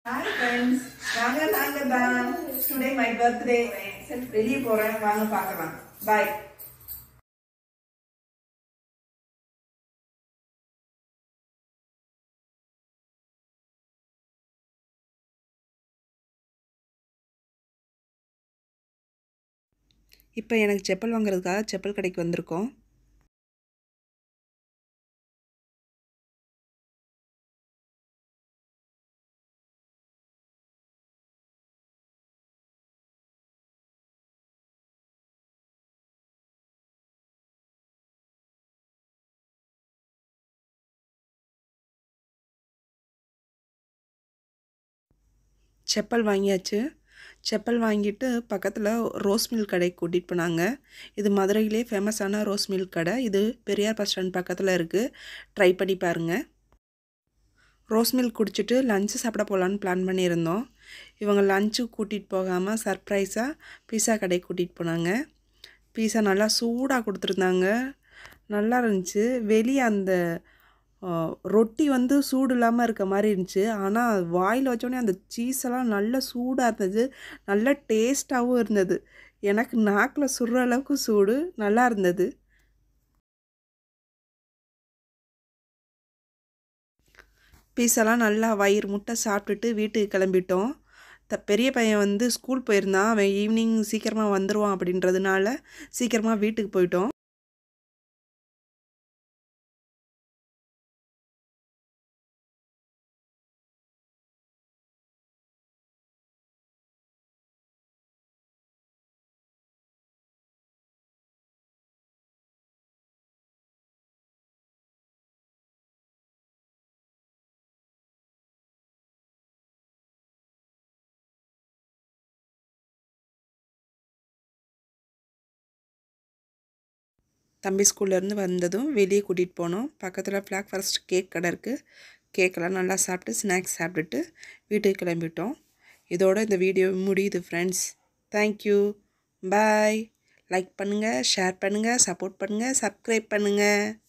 hi friends வாங்க நாங்க தான் டுடே மை பர்த்டே வெளியே போறேன் வாங்க பார்க்கலாம் பாய் இப்போ எனக்கு செப்பல் வாங்குறதுக்காக செப்பல் கடைக்கு வந்திருக்கோம் செப்பல் வாங்கியாச்சு செப்பல் வாங்கிட்டு பக்கத்தில் ரோஸ் மில் கடைக்கு கூட்டிகிட்டு போனாங்க இது மதுரையிலே ஃபேமஸான ரோஸ் மில் கடை இது பெரியார் பஸ் ஸ்டாண்ட் பக்கத்தில் இருக்குது ட்ரை பண்ணி பாருங்கள் ரோஸ் மில்க் குடிச்சிட்டு லஞ்சு சாப்பிட போகலான்னு பிளான் பண்ணியிருந்தோம் இவங்க லஞ்சு கூட்டிகிட்டு போகாமல் சர்ப்ரைஸாக பீஸா கடைக்கு கூட்டிகிட்டு போனாங்க பீஸா நல்லா சூடாக கொடுத்துருந்தாங்க நல்லா இருந்துச்சு வெளியே அந்த ஆ, ரொட்டி வந்து சூடு இல்லாமல் இருக்க மாதிரி இருந்துச்சு ஆனால் வாயில் வச்சோடனே அந்த சீஸ் எல்லாம் நல்ல சூடாக இருந்தது நல்ல டேஸ்ட்டாகவும் இருந்தது எனக்கு நாக்கில் சுடுற அளவுக்கு சூடு நல்லா இருந்தது பீஸெல்லாம் நல்லா வயிறு முட்டை சாப்பிட்டுட்டு வீட்டுக்கு கிளம்பிட்டோம் த பெரிய பையன் வந்து ஸ்கூல் போயிருந்தான் அவன் ஈவினிங் சீக்கிரமாக வந்துடுவான் அப்படின்றதுனால சீக்கிரமாக வீட்டுக்கு போயிட்டோம் தம்பி ஸ்கூல்லேருந்து வந்ததும் வெளியே கூட்டிகிட்டு போனோம் பக்கத்தில் ஃப்ளாக் ஃபாரஸ்ட் கேக் கடை இருக்குது கேக்கெல்லாம் நல்லா சாப்பிட்டு ஸ்நாக்ஸ் சாப்பிட்டுட்டு வீட்டுக்கு கிளம்பிட்டோம் இதோட இந்த வீடியோ முடியுது ஃப்ரெண்ட்ஸ் தேங்க்யூ பாய் லைக் பண்ணுங்கள் ஷேர் பண்ணுங்கள் சப்போர்ட் பண்ணுங்கள் சப்ஸ்கிரைப் பண்ணுங்கள்